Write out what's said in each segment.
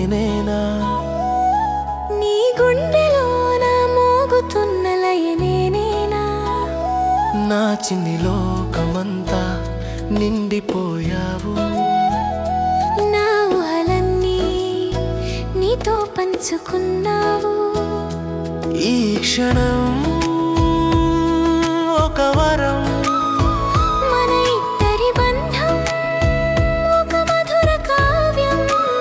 నేనేనా నీ గుండెలోన మోగుతున్న లయ నేనేనా నా చిన్ని లోకమంతా నిండిపోయావు నా ఊహలన్నీ నీతో పంచుకున్నావు ఈ క్షణం ఒక వరం మన ఇద్దరి బంధం ఒక మధుర కావ్యం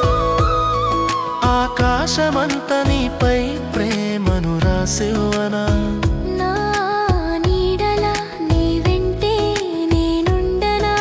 ఆకాశమంత నీపై ప్రేమను రాసివనా నా నీడలా నీ వెంటే నేనుండనా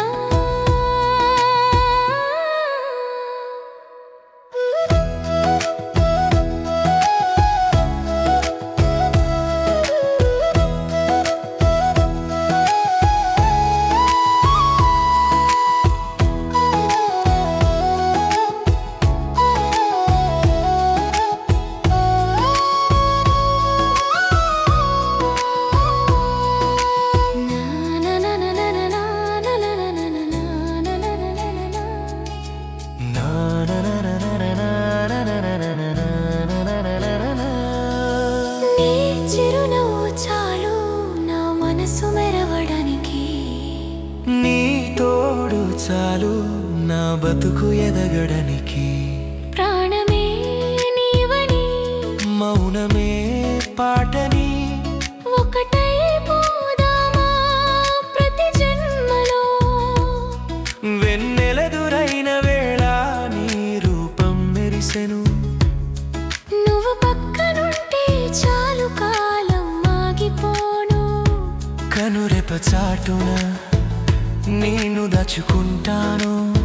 నా నా నా నా నా నా నా నా నా నా నా నా నా నా నా నా నా. నీ చిరునవ్వు చాలు నా మనసు మెరవడానికి నీ తోడు చాలు నా బతుకు ఎదగడానికి ప్రాణమే నీవని మౌనమే పాటని ఒకటై పోదామా ప్రతి జన్మలో వెన్నెలదురైన వేళ నీ రూపం మెరిసెను నువ్వు పక్కనుంటే చాలు కాలం ఆగిపోను కనురెప చాటున నేను దాచుకుంటాను